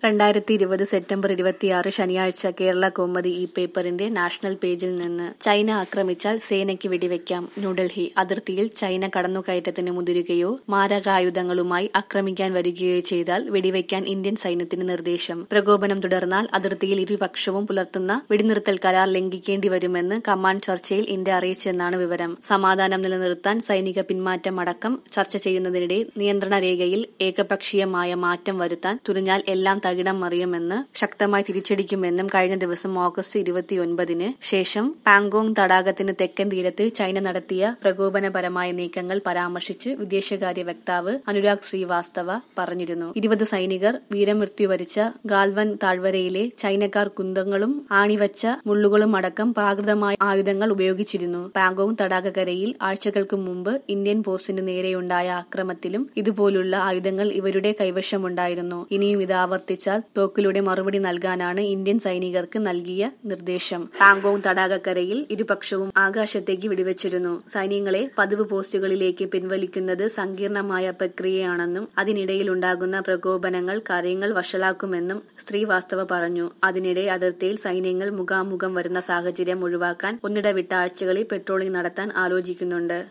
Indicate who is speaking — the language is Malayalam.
Speaker 1: രണ്ടായിരത്തി ഇരുപത് സെപ്റ്റംബർ ഇരുപത്തിയാറ് ശനിയാഴ്ച കേരള കൗമുദി ഈ പേപ്പറിന്റെ നാഷണൽ പേജിൽ നിന്ന് ചൈന ആക്രമിച്ചാൽ സേനയ്ക്ക് വെടിവെക്കാം ന്യൂഡൽഹി അതിർത്തിയിൽ ചൈന കടന്നുകയറ്റത്തിന് മുതിരുകയോ മാരകായുധങ്ങളുമായി ആക്രമിക്കാൻ വരികയോ ചെയ്താൽ വെടിവെക്കാൻ ഇന്ത്യൻ സൈന്യത്തിന് നിർദ്ദേശം പ്രകോപനം തുടർന്നാൽ അതിർത്തിയിൽ ഇരുപക്ഷവും പുലർത്തുന്ന വെടിനിർത്തൽ കരാർ ലംഘിക്കേണ്ടി വരുമെന്ന് കമാൻഡ് ചർച്ചയിൽ ഇന്ത്യ അറിയിച്ചെന്നാണ് വിവരം സമാധാനം നിലനിർത്താൻ സൈനിക പിന്മാറ്റം അടക്കം ചർച്ച ചെയ്യുന്നതിനിടെ നിയന്ത്രണ രേഖയിൽ ഏകപക്ഷീയമായ മാറ്റം വരുത്താൻ തുനിഞ്ഞാൽ എല്ലാം തകിടം മറിയുമെന്ന് ശക്തമായി തിരിച്ചടിക്കുമെന്നും കഴിഞ്ഞ ദിവസം ഓഗസ്റ്റ് ഇരുപത്തിയൊൻപതിന് ശേഷം പാങ്കോങ് തടാകത്തിന് തെക്കൻ തീരത്ത് ചൈന നടത്തിയ പ്രകോപനപരമായ നീക്കങ്ങൾ പരാമർശിച്ച് വിദേശകാര്യ വക്താവ് അനുരാഗ് ശ്രീവാസ്തവ പറഞ്ഞിരുന്നു ഇരുപത് സൈനികർ വീരമൃത്യു വരിച്ച ഗാൽവൻ താഴ്വരയിലെ ചൈനക്കാർ കുന്തങ്ങളും ആണിവച്ച മുള്ളുകളും അടക്കം പ്രാകൃതമായ ആയുധങ്ങൾ ഉപയോഗിച്ചിരുന്നു പാങ്കോങ് തടാകക്കരയിൽ ആഴ്ചകൾക്ക് മുമ്പ് ഇന്ത്യൻ പോസ്റ്റിന് നേരെയുണ്ടായ ആക്രമത്തിലും ഇതുപോലുള്ള ആയുധങ്ങൾ ഇവരുടെ കൈവശമുണ്ടായിരുന്നു ഇനിയും ഇത് ആവർത്തിച്ചാൽ തോക്കിലൂടെ മറുപടി നൽകാനാണ് ഇന്ത്യൻ സൈനികർക്ക് നൽകിയ നിർദ്ദേശം പാങ്കോങ് തടാകക്കരയിൽ ഇരുപക്ഷവും ആകാശത്തേക്ക് വെടിവെച്ചിരുന്നു സൈന്യങ്ങളെ പതിവ് പോസ്റ്റുകളിലേക്ക് പിൻവലിക്കുന്നത് സങ്കീർണമായ പ്രക്രിയയാണെന്നും അതിനിടയിൽ ഉണ്ടാകുന്ന പ്രകോപനങ്ങൾ കാര്യങ്ങൾ വഷളാക്കുമെന്നും ശ്രീവാസ്തവ പറഞ്ഞു അതിനിടെ അതിർത്തിയിൽ സൈന്യങ്ങൾ മുഖാമുഖം വരുന്ന സാഹചര്യം ഒഴിവാക്കാൻ ഒന്നിടവിട്ട ആഴ്ചകളിൽ പെട്രോളിംഗ് നടത്താൻ ആലോചിക്കുന്നുണ്ട്